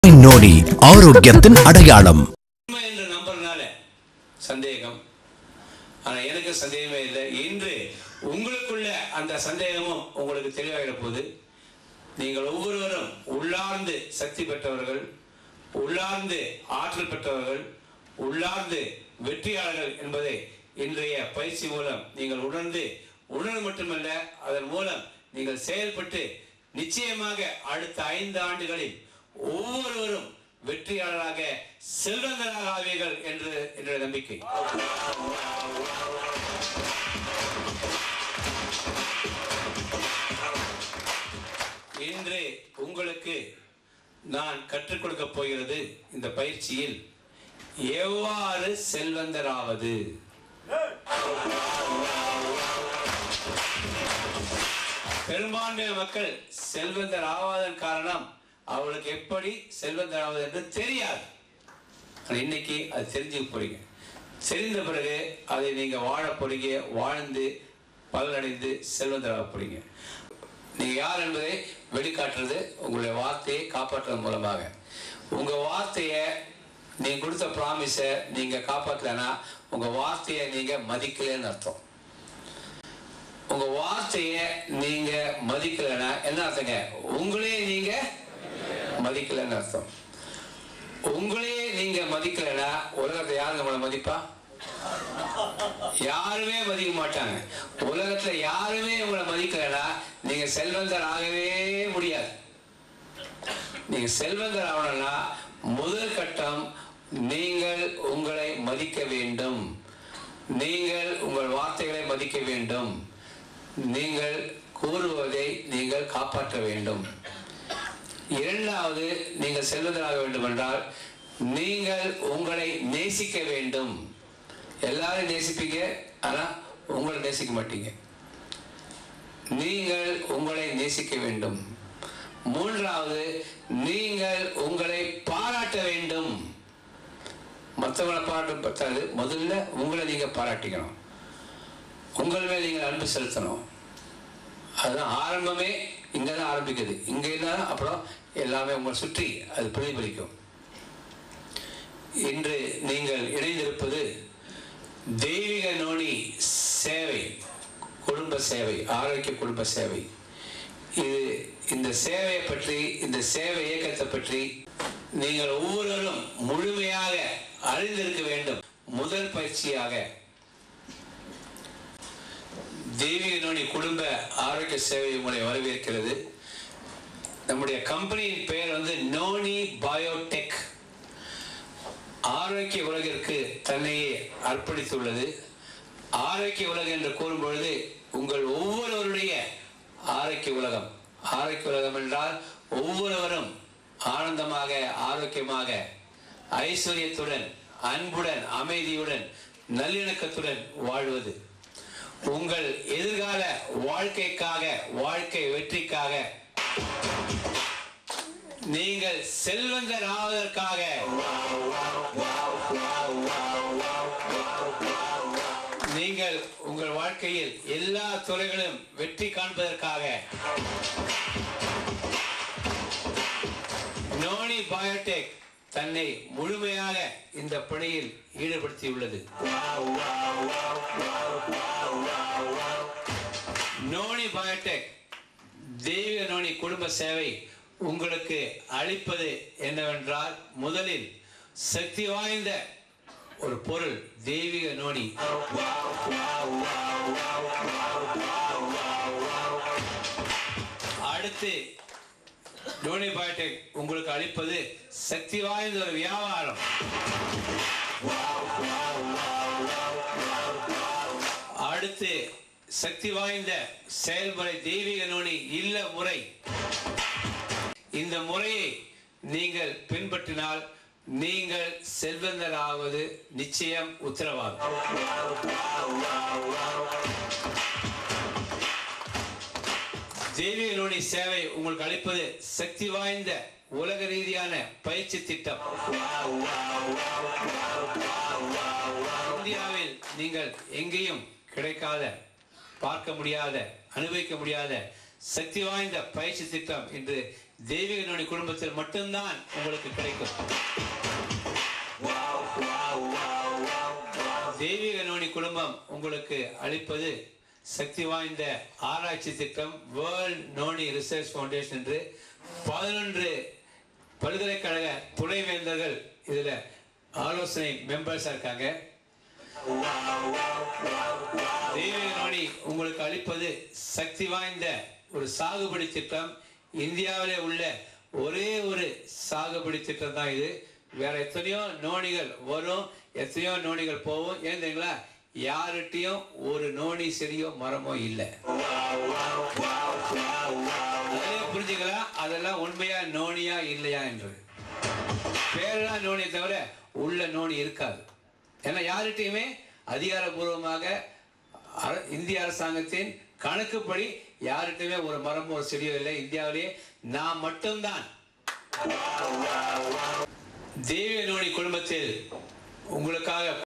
நோடி ஆரோக்கியத்தின் அடையாளம் உண்மை என்று நம்புறதுனால சந்தேகம் ஆனா எனக்கு சந்தேகமே இல்லை இன்று உங்களுக்குள்ள அந்த சந்தேகமும் உங்களுக்கு தெளிவாகிற போது நீங்கள் ஒவ்வொருவரும் உள்ளார்ந்து சக்தி பெற்றவர்கள் உள்ளார்ந்து ஆற்றல் பெற்றவர்கள் உள்ளார்ந்து வெற்றியாளர்கள் என்பதை இன்றைய பயிற்சி மூலம் நீங்கள் உணர்ந்து உணர்வு மட்டுமல்ல அதன் மூலம் நீங்கள் செயல்பட்டு நிச்சயமாக அடுத்த ஐந்து ஆண்டுகளில் ஒவ்வொருவரும் வெற்றியாளராக செல்வந்தராக ஆவீர்கள் என்று என்ற நம்பிக்கை இன்று உங்களுக்கு நான் கற்றுக் கொடுக்க போகிறது இந்த பயிற்சியில் எவ்வாறு செல்வந்தராவது பெரும்பான்மை மக்கள் செல்வந்தர் ஆவாதன் காரணம் அவளுக்கு எப்படி செல்வந்தர் ஆவது என்று தெரியாது ஆனா இன்னைக்கு அது தெரிஞ்சுக்க போறீங்க தெரிந்த பிறகு அதை நீங்க வாழ போறீங்க வாழ்ந்து பலனடைந்து செல்வந்தராக போறீங்க நீங்க யார் என்பதை வெளிக்காட்டுறது உங்களுடைய வார்த்தையை காப்பாற்றுறது மூலமாக உங்க வார்த்தையை நீங்க கொடுத்த ப்ராமிஸை நீங்க காப்பாற்றலைன்னா உங்க வார்த்தையை நீங்க மதிக்கலைன்னு அர்த்தம் உங்க வார்த்தையை நீங்க மதிக்கலைன்னா என்ன அர்த்தங்க உங்களே நீங்க மதிக்கலைன்னு அர்த்தம் உங்களையே நீங்க மதிக்கலைன்னா உலகத்தை யாருங்க உங்களை மதிப்பா யாருமே மதிக்க மாட்டாங்க உலகத்துல யாருமே உங்களை மதிக்கலைன்னா நீங்க செல்வந்தர் ஆகவே முடியாது நீங்க செல்வந்தர் ஆகணும்னா முதல் கட்டம் நீங்கள் உங்களை மதிக்க வேண்டும் நீங்கள் உங்கள் வார்த்தைகளை மதிக்க வேண்டும் நீங்கள் கூறுவதை நீங்கள் காப்பாற்ற வேண்டும் இரண்டாவது நீங்கள் செல்வதராக வேண்டும் என்றால் நீங்கள் உங்களை நேசிக்க வேண்டும் எல்லாரும் நேசிப்பீங்க ஆனா உங்களை நேசிக்க மாட்டீங்க நீங்கள் உங்களை நேசிக்க வேண்டும் மூன்றாவது நீங்கள் உங்களை பாராட்ட வேண்டும் மற்றவங்களை பாராட்ட பத்தாது முதல்ல உங்களை நீங்க பாராட்டிக்கணும் உங்கள் மேல் நீங்கள் அன்பு செலுத்தணும் அதுதான் ஆரம்பமே இங்கே தான் ஆரம்பிக்குது இங்கே இருந்தால் அப்புறம் எல்லாமே உங்களை சுற்றி அது பிரதிபலிக்கும் இன்று நீங்கள் இணைந்திருப்பது தெய்வீக நோனி சேவை குடும்ப சேவை ஆரோக்கிய குடும்ப சேவை இது இந்த சேவையை பற்றி இந்த சேவை இயக்கத்தை பற்றி நீங்கள் ஒவ்வொருவரும் முழுமையாக அறிந்திருக்க வேண்டும் முதல் பயிற்சியாக தெய்வீக நோனி குடும்ப ஆரோக்கிய சேவை உங்களை வரவேற்கிறது நம்முடைய கம்பெனியின் பெயர் வந்து நோனி பயோடெக் ஆரோக்கிய உலகிற்கு தன்னையே அர்ப்பணித்துள்ளது ஆரோக்கிய உலகம் என்று கூறும் பொழுது உங்கள் ஒவ்வொருவருடைய ஆரோக்கிய உலகம் ஆரோக்கிய உலகம் என்றால் ஒவ்வொருவரும் ஆனந்தமாக ஆரோக்கியமாக ஐஸ்வர்யத்துடன் அன்புடன் அமைதியுடன் நல்லிணக்கத்துடன் வாழ்வது உங்கள் எதிர்கால வாழ்க்கைக்காக வாழ்க்கை வெற்றிக்காக நீங்கள் செல்வந்தர் ஆவதற்காக நீங்கள் உங்கள் வாழ்க்கையில் எல்லா துறைகளும் வெற்றி காண்பதற்காக நோனி பயோடெக் தன்னை முழுமையாக இந்த பணியில் ஈடுபடுத்தியுள்ளது நோனி பயோடெக் தெய்வ நோனி குடும்ப சேவை உங்களுக்கு அளிப்பது என்னவென்றால் முதலில் சக்தி வாய்ந்த ஒரு பொருள் தெய்வீக நோனி அடுத்து நோனி பயோடெக் உங்களுக்கு அளிப்பது சக்தி வாய்ந்த ஒரு வியாபாரம் அடுத்து சக்தி வாய்ந்த செயல்முறை தெய்வீக நோனி இல்ல முறை இந்த முறையை நீங்கள் பின்பற்றினால் நீங்கள் செல்வந்தராவது நிச்சயம் உத்தரவாதம் தெய்வீக நோனி சேவை உங்களுக்கு அளிப்பது சக்தி வாய்ந்த உலக ரீதியான பயிற்சி திட்டம் இந்தியாவில் நீங்கள் எங்கேயும் கிடைக்காத பார்க்க முடியாத அனுபவிக்க முடியாத சக்தி வாய்ந்த பயிற்சி திட்டம் இன்று தெய்வீக நோனி குடும்பத்தில் மட்டும்தான் உங்களுக்கு கிடைக்கும் தெய்வீக நோனி குடும்பம் உங்களுக்கு அளிப்பது சக்தி வாய்ந்த ஆராய்ச்சி திட்டம் வேர்ல்ட் நோனி ரிசர்ச் ஃபவுண்டேஷன் என்று பதினொன்று பல்கலைக்கழக துணைவேந்தர்கள் இதுல ஆலோசனை மெம்பர்ஸா இருக்காங்க தெய்வீக நோனி உங்களுக்கு அளிப்பது சக்தி வாய்ந்த ஒரு சாகுபடி திட்டம் இந்தியாவிலே உள்ள ஒரே ஒரு சாகுபடி திட்டம் தான் இது வேற எத்தனையோ நோனிகள் வரும் எத்தனையோ நோனிகள் போகும் ஏன் தெரியுங்களா யார்கிட்டயும் ஒரு நோனி செடியோ மரமோ இல்லை அதே புரிஞ்சுக்கலாம் அதெல்லாம் உண்மையா நோனியா இல்லையா என்று பேரெல்லாம் நோனியை தவிர உள்ள நோனி இருக்காது ஏன்னா யார்கிட்டயுமே அதிகாரபூர்வமாக அர- இந்திய அரசாங்கத்தின் கணக்குப்படி யார்கிட்டயுமே ஒரு மரமோ ஒரு செடியோ இல்லை இந்தியாவிலேயே நான் மட்டும்தான் தேவிய நோனி குடும்பத்தில் உங்களுக்காக